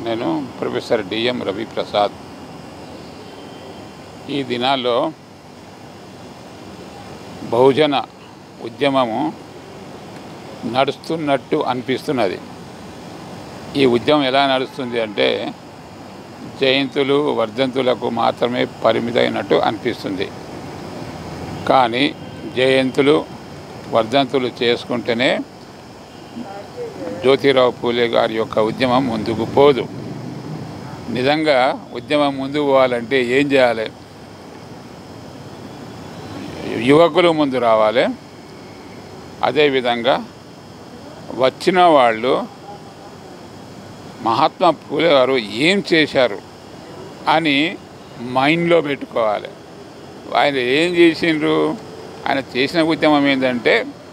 నేను professor DM Ravi Prasad ఈ దినాల్లో బహుజన ఉద్యమము నడుస్తున్నట్టు అనిపిస్తున్నది ఈ ఉద్యమం ఎలా నడుస్తుంది అంటే జయంతులు వర్ధంతులకు మాత్రమే పరిమితమైనట్టు అనిపిస్తుంది కానీ జయంతులు వర్ధంతులు చేసుకుంటేనే జ్యోతిరావు పూలే గారి యొక్క ఉద్యమం ముందుకు పోదు నిజంగా ఉద్యమం ముందుకు పోవాలంటే ఏం చేయాలి యువకులు ముందు రావాలి అదేవిధంగా వచ్చిన వాళ్ళు మహాత్మా పూలే గారు ఏం చేశారు అని మైండ్లో పెట్టుకోవాలి ఆయన ఏం చేసిండ్రు ఆయన చేసిన ఉద్యమం ఏంటంటే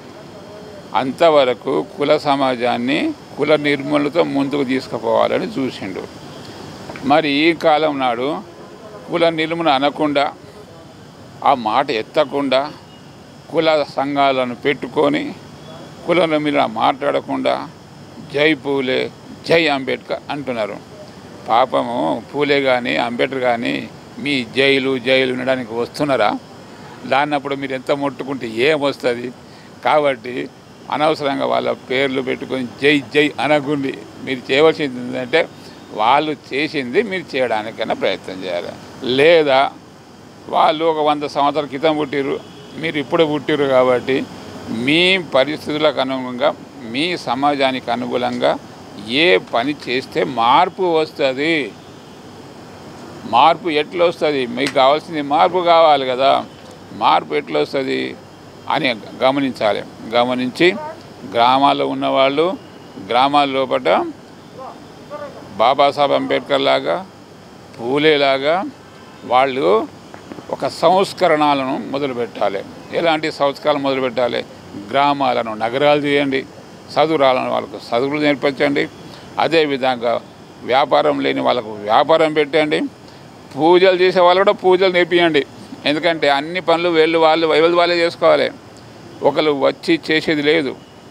అంతవరకు కుల సమాజాన్ని కుల నిర్మూలనతో ముందుకు తీసుకుపోవాలని చూసిండు మరి ఈ కాలం నాడు కుల నిర్మూలన అనకుండా ఆ మాట ఎత్తకుండా కుల సంఘాలను పెట్టుకొని కులం మీద మాట్లాడకుండా జై పూలే జై అంబేద్కర్ అంటున్నారు పాపము పూలే కానీ అంబేద్కర్ కానీ మీ జైలు జైలు వినడానికి వస్తున్నారా దాన్నప్పుడు మీరు ఎంత ముట్టుకుంటే ఏం వస్తుంది కాబట్టి అనవసరంగా వాళ్ళ పేర్లు పెట్టుకొని జై జై అనగుండి మీరు చేయవలసింది ఏంటంటే వాళ్ళు చేసింది మీరు చేయడానికైనా ప్రయత్నం చేయాలి లేదా వాళ్ళు ఒక వంద సంవత్సరాల క్రితం పుట్టిరు మీరు ఇప్పుడు పుట్టిరు కాబట్టి మీ పరిస్థితులకు అనుగుణంగా మీ సమాజానికి అనుకూలంగా ఏ పని చేస్తే మార్పు వస్తుంది మార్పు ఎట్లా వస్తుంది మీకు కావాల్సింది మార్పు కావాలి కదా మార్పు ఎట్లా వస్తుంది అని గమనించాలి గమనించి గ్రామాల్లో ఉన్నవాళ్ళు గ్రామాల లోపల బాబాసాహెబ్ అంబేద్కర్ లాగా పూలేలాగా వాళ్ళు ఒక సంస్కరణలను మొదలుపెట్టాలి ఎలాంటి సంస్కరణ మొదలుపెట్టాలి గ్రామాలను నగరాలు చేయండి చదువురాలను వాళ్ళకు చదువులు నేర్పించండి అదేవిధంగా వ్యాపారం లేని వాళ్ళకు వ్యాపారం పెట్టండి పూజలు చేసే వాళ్ళు కూడా పూజలు నేర్పియండి ఎందుకంటే అన్ని పనులు వీళ్ళు వాళ్ళు ఎవరి వాళ్ళే చేసుకోవాలి ఒకరు వచ్చి చేసేది లేదు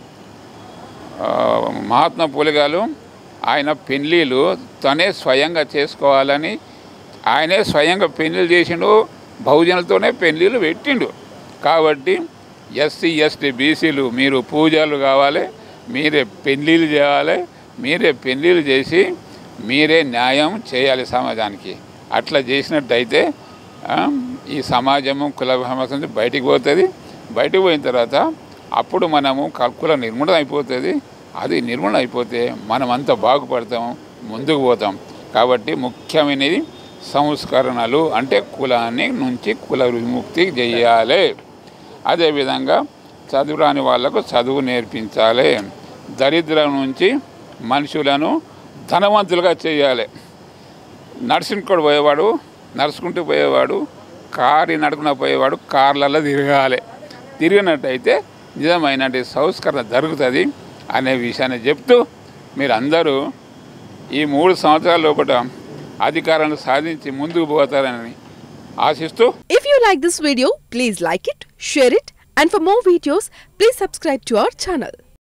ఆ, మహాత్మా పూలగాలు ఆయన పెళ్ళిళ్ళు తనే స్వయంగా చేసుకోవాలని ఆయనే స్వయంగా పెళ్ళిళ్ళు చేసిండు బహుజనులతోనే పెళ్ళిళ్ళు పెట్టిండు కాబట్టి ఎస్సీ ఎస్టీ బీసీలు మీరు పూజలు కావాలి మీరే పెళ్ళిళ్ళు చేయాలి మీరే పెళ్ళిళ్ళు చేసి మీరే న్యాయం చేయాలి సమాజానికి అట్లా చేసినట్టయితే ఆ, ఈ సమాజము కుల సమస్య నుంచి బయటికి పోతుంది బయటికి పోయిన తర్వాత అప్పుడు మనము క- కుల నిర్మూలన అయిపోతుంది అది నిర్మూలన అయిపోతే మనం అంతా బాగుపడతాం ముందుకు పోతాం కాబట్టి ముఖ్యమైనది సంస్కరణలు అంటే కులాన్ని నుంచి కుల విముక్తి చేయాలి అదేవిధంగా చదువురాని వాళ్ళకు చదువు నేర్పించాలి దరిద్రం నుంచి మనుషులను ధనవంతులుగా చేయాలి నడుచుకుంటూ పోయేవాడు నడుచుకుంటూ పోయేవాడు కారు నడుకున పోయేవాడు కార్లలో తిరగాలి తిరిగినట్టయితే నిజమైన సంస్కరణ జరుగుతుంది అనే విషయాన్ని చెప్తూ మీరు అందరూ ఈ మూడు సంవత్సరాల లోపల అధికారాన్ని సాధించి ముందుకు పోతారని ఆశిస్తూ If you like this video, please like it, share it, and for more videos, please subscribe to our channel.